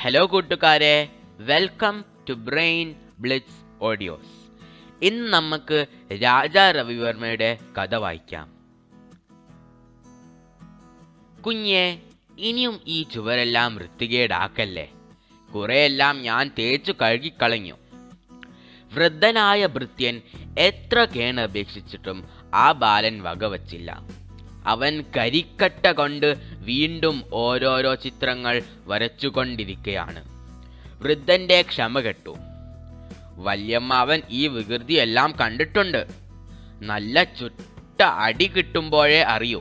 hello കൂട്ടുകാരെ welcome to brain blitz audios ഇന്ന് നമുക്ക് രാജാ രവിവർമ്മയുടെ കഥ വായിക്കാം കുഞ്ഞെ ഇനിയും ഈ ചുവരെല്ലാം വൃത്തികേടാക്കല്ലേ കുറെയെല്ലാം ഞാൻ തേച്ചു കഴുകിക്കളഞ്ഞു വൃദ്ധനായ ഭൃത്യൻ എത്ര കേണപേക്ഷിച്ചിട്ടും ആ ബാലൻ വകവച്ചില്ല അവൻ കരിക്കട്ട കൊണ്ട് വീണ്ടും ഓരോരോ ചിത്രങ്ങൾ വരച്ചുകൊണ്ടിരിക്കുകയാണ് വൃദ്ധന്റെ ക്ഷമ കെട്ടു വല്യമ്മ അവൻ ഈ വികൃതിയെല്ലാം കണ്ടിട്ടുണ്ട് നല്ല ചുട്ട അടി കിട്ടുമ്പോഴേ അറിയൂ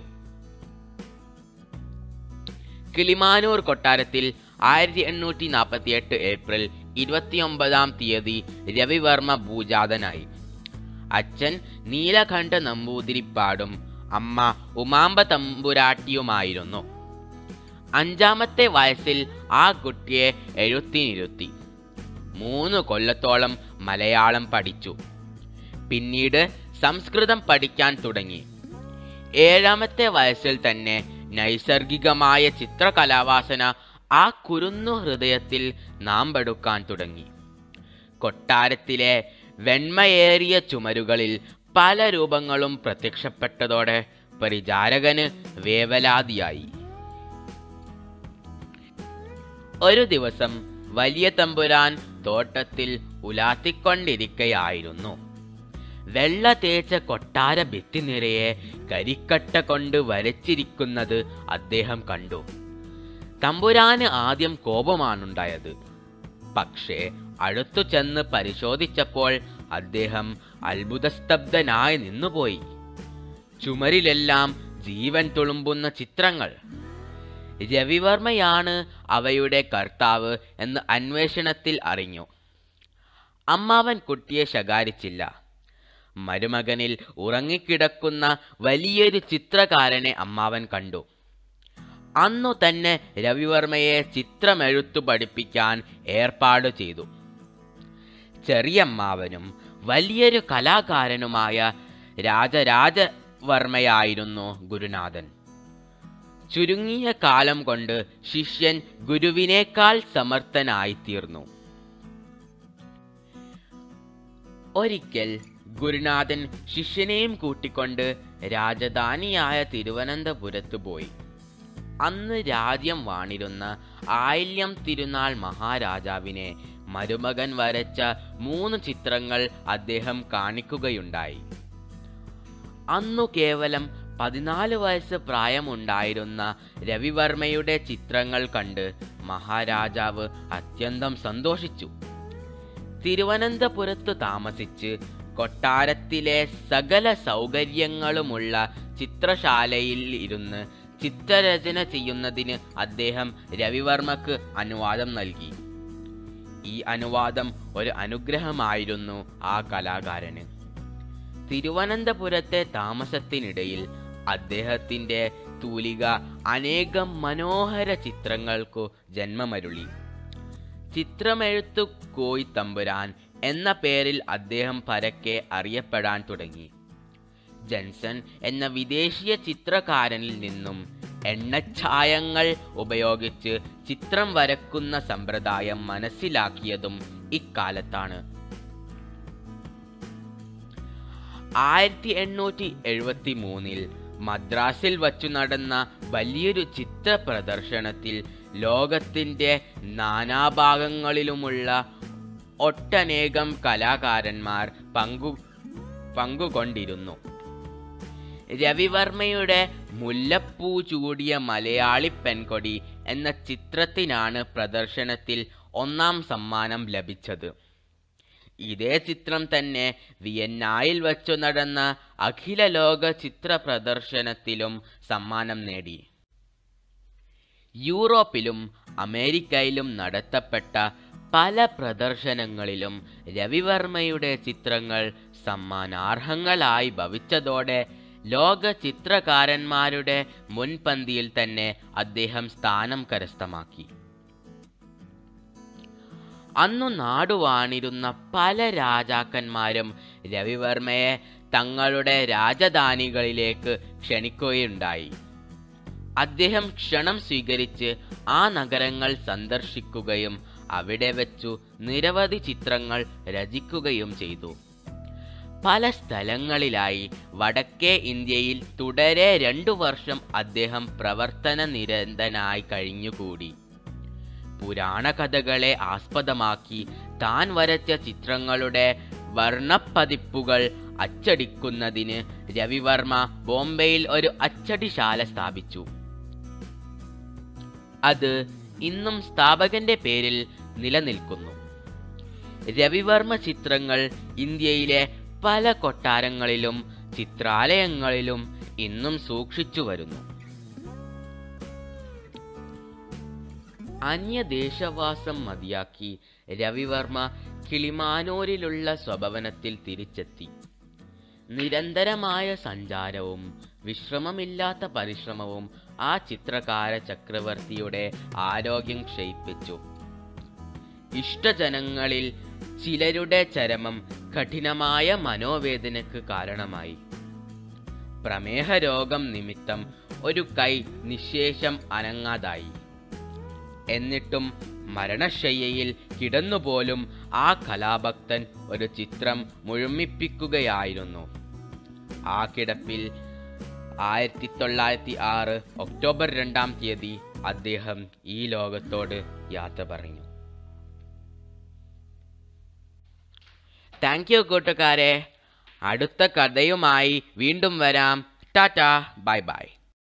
കിളിമാനൂർ കൊട്ടാരത്തിൽ ആയിരത്തി എണ്ണൂറ്റി നാൽപ്പത്തി എട്ട് ഏപ്രിൽ ഇരുപത്തിയൊമ്പതാം തീയതി രവിവർമ്മ ഭൂജാതനായി അച്ഛൻ നീലകണ്ഠ നമ്പൂതിരിപ്പാടും അമ്മ ഉമാമ്പ തമ്പുരാട്ടിയുമായിരുന്നു അഞ്ചാമത്തെ വയസ്സിൽ ആ കുട്ടിയെ എഴുത്തിനിരുത്തി മൂന്ന് കൊല്ലത്തോളം മലയാളം പഠിച്ചു പിന്നീട് സംസ്കൃതം പഠിക്കാൻ തുടങ്ങി ഏഴാമത്തെ വയസ്സിൽ തന്നെ നൈസർഗികമായ ചിത്രകലാവാസന ആ കുരുന്നു ഹൃദയത്തിൽ നാമ്പെടുക്കാൻ തുടങ്ങി കൊട്ടാരത്തിലെ വെണ്മയേറിയ ചുമരുകളിൽ പല രൂപങ്ങളും പ്രത്യക്ഷപ്പെട്ടതോടെ പരിചാരകന് വേവലാതിയായി ഒരു ദിവസം വലിയ തമ്പുരാൻ തോട്ടത്തിൽ ഉലാത്തിക്കൊണ്ടിരിക്കയായിരുന്നു വെള്ള തേച്ച കൊട്ടാര ഭിത്തി നിറയെ കരിക്കട്ട കൊണ്ട് വരച്ചിരിക്കുന്നത് അദ്ദേഹം കണ്ടു തമ്പുരാന് ആദ്യം കോപമാണുണ്ടായത് പക്ഷേ അടുത്തു ചെന്ന് പരിശോധിച്ചപ്പോൾ അദ്ദേഹം അത്ഭുതസ്തബ്ധനായി നിന്നുപോയി ചുമരിലെല്ലാം ജീവൻ തുളുമ്പുന്ന ചിത്രങ്ങൾ രവിവർമ്മയാണ് അവയുടെ കർത്താവ് എന്ന് അന്വേഷണത്തിൽ അറിഞ്ഞു അമ്മാവൻ കുട്ടിയെ ശകാരിച്ചില്ല മരുമകനിൽ ഉറങ്ങിക്കിടക്കുന്ന വലിയൊരു ചിത്രകാരനെ അമ്മാവൻ കണ്ടു അന്നു തന്നെ രവിവർമ്മയെ ചിത്രമെഴുത്തു പഠിപ്പിക്കാൻ ഏർപ്പാട് ചെയ്തു ചെറിയമ്മാവനും വലിയൊരു കലാകാരനുമായ രാജരാജവർമ്മയായിരുന്നു ഗുരുനാഥൻ ചുരുങ്ങിയ കാലം കൊണ്ട് ശിഷ്യൻ ഗുരുവിനേക്കാൾ സമർത്ഥനായിത്തീർന്നു ഒരിക്കൽ ഗുരുനാഥൻ ശിഷ്യനെയും കൂട്ടിക്കൊണ്ട് രാജധാനിയായ തിരുവനന്തപുരത്ത് പോയി അന്ന് രാജ്യം വാണിരുന്ന ആയില്യം തിരുനാൾ മഹാരാജാവിനെ മരുമകൻ വരച്ച മൂന്ന് ചിത്രങ്ങൾ അദ്ദേഹം കാണിക്കുകയുണ്ടായി അന്നു കേവലം പതിനാല് വയസ്സ് പ്രായമുണ്ടായിരുന്ന രവിവർമ്മയുടെ ചിത്രങ്ങൾ കണ്ട് മഹാരാജാവ് അത്യന്തം സന്തോഷിച്ചു തിരുവനന്തപുരത്ത് താമസിച്ച് കൊട്ടാരത്തിലെ സകല സൗകര്യങ്ങളുമുള്ള ചിത്രശാലയിൽ ഇരുന്ന് ചിത്രരചന ചെയ്യുന്നതിന് അദ്ദേഹം രവിവർമ്മക്ക് അനുവാദം നൽകി ഈ അനുവാദം ഒരു അനുഗ്രഹമായിരുന്നു ആ കലാകാരന് തിരുവനന്തപുരത്തെ താമസത്തിനിടയിൽ അദ്ദേഹത്തിന്റെ തൂലിക അനേകം മനോഹര ചിത്രങ്ങൾക്കു ജന്മമരുളി ചിത്രമെഴുത്തു കോയി തമ്പുരാൻ എന്ന പേരിൽ അദ്ദേഹം പരക്കെ അറിയപ്പെടാൻ തുടങ്ങി ജൻസൺ എന്ന വിദേശീയ ചിത്രകാരനിൽ നിന്നും എണ്ണച്ചായങ്ങൾ ഉപയോഗിച്ച് ചിത്രം വരക്കുന്ന സമ്പ്രദായം മനസ്സിലാക്കിയതും ഇക്കാലത്താണ് ആയിരത്തി എണ്ണൂറ്റി എഴുപത്തി മൂന്നിൽ മദ്രാസിൽ വച്ചു നടന്ന വലിയൊരു ചിത്ര പ്രദർശനത്തിൽ ലോകത്തിൻ്റെ നാനാഭാഗങ്ങളിലുമുള്ള ഒട്ടനേകം കലാകാരന്മാർ പങ്കു പങ്കുകൊണ്ടിരുന്നു രവിവർമ്മയുടെ മുല്ലപ്പൂ ചൂടിയ മലയാളി പെൺകൊടി എന്ന ചിത്രത്തിനാണ് പ്രദർശനത്തിൽ ഒന്നാം സമ്മാനം ലഭിച്ചത് ഇതേ ചിത്രം തന്നെ വിയന്നായിൽ വച്ചു നടന്ന അഖില ലോക ചിത്ര പ്രദർശനത്തിലും സമ്മാനം നേടി യൂറോപ്പിലും അമേരിക്കയിലും നടത്തപ്പെട്ട പല പ്രദർശനങ്ങളിലും രവിവർമ്മയുടെ ചിത്രങ്ങൾ സമ്മാനാർഹങ്ങളായി ഭവിച്ചതോടെ ലോക ചിത്രകാരന്മാരുടെ മുൻപന്തിയിൽ തന്നെ അദ്ദേഹം സ്ഥാനം കരസ്ഥമാക്കി അന്നു നാടുവാണിരുന്ന പല രാജാക്കന്മാരും രവിവർമ്മയെ തങ്ങളുടെ രാജധാനികളിലേക്ക് ക്ഷണിക്കുകയുണ്ടായി അദ്ദേഹം ക്ഷണം സ്വീകരിച്ച് ആ നഗരങ്ങൾ സന്ദർശിക്കുകയും അവിടെ വെച്ചു നിരവധി ചിത്രങ്ങൾ രചിക്കുകയും ചെയ്തു പല സ്ഥലങ്ങളിലായി വടക്കേ ഇന്ത്യയിൽ തുടരെ രണ്ടു വർഷം അദ്ദേഹം പ്രവർത്തന നിരന്തനായി കഴിഞ്ഞുകൂടി പുരാണ കഥകളെ ആസ്പദമാക്കി താൻ വരച്ച ചിത്രങ്ങളുടെ വർണ്ണപ്പതിപ്പുകൾ അച്ചടിക്കുന്നതിന് രവിവർമ്മ ബോംബെയിൽ ഒരു അച്ചടിശാല സ്ഥാപിച്ചു അത് ഇന്നും സ്ഥാപകന്റെ പേരിൽ നിലനിൽക്കുന്നു രവിവർമ്മ ചിത്രങ്ങൾ ഇന്ത്യയിലെ പല കൊട്ടാരങ്ങളിലും ചിത്രാലയങ്ങളിലും ഇന്നും സൂക്ഷിച്ചു വരുന്നു അന്യദേശവാസം മതിയാക്കി രവിവർമ്മ കിളിമാനൂരിലുള്ള സ്വഭവനത്തിൽ തിരിച്ചെത്തി നിരന്തരമായ സഞ്ചാരവും വിശ്രമമില്ലാത്ത പരിശ്രമവും ആ ചിത്രകാര ചക്രവർത്തിയുടെ ആരോഗ്യം ക്ഷയിപ്പിച്ചു ഇഷ്ടജനങ്ങളിൽ ചിലരുടെ ചരമം കഠിനമായ മനോവേദനയ്ക്ക് കാരണമായി പ്രമേഹ രോഗം നിമിത്തം ഒരു കൈ നിശേഷം അനങ്ങാതായി എന്നിട്ടും മരണശയ്യയിൽ കിടന്നുപോലും ആ കലാഭക്തൻ ഒരു ചിത്രം മുഴുമിപ്പിക്കുകയായിരുന്നു ആ കിടപ്പിൽ ആയിരത്തി തൊള്ളായിരത്തി ആറ് ഒക്ടോബർ രണ്ടാം തീയതി അദ്ദേഹം ഈ ലോകത്തോട് യാത്ര പറഞ്ഞു താങ്ക് യു കൂട്ടുകാരെ അടുത്ത കഥയുമായി വീണ്ടും വരാം ടാറ്റ ബൈ ബൈ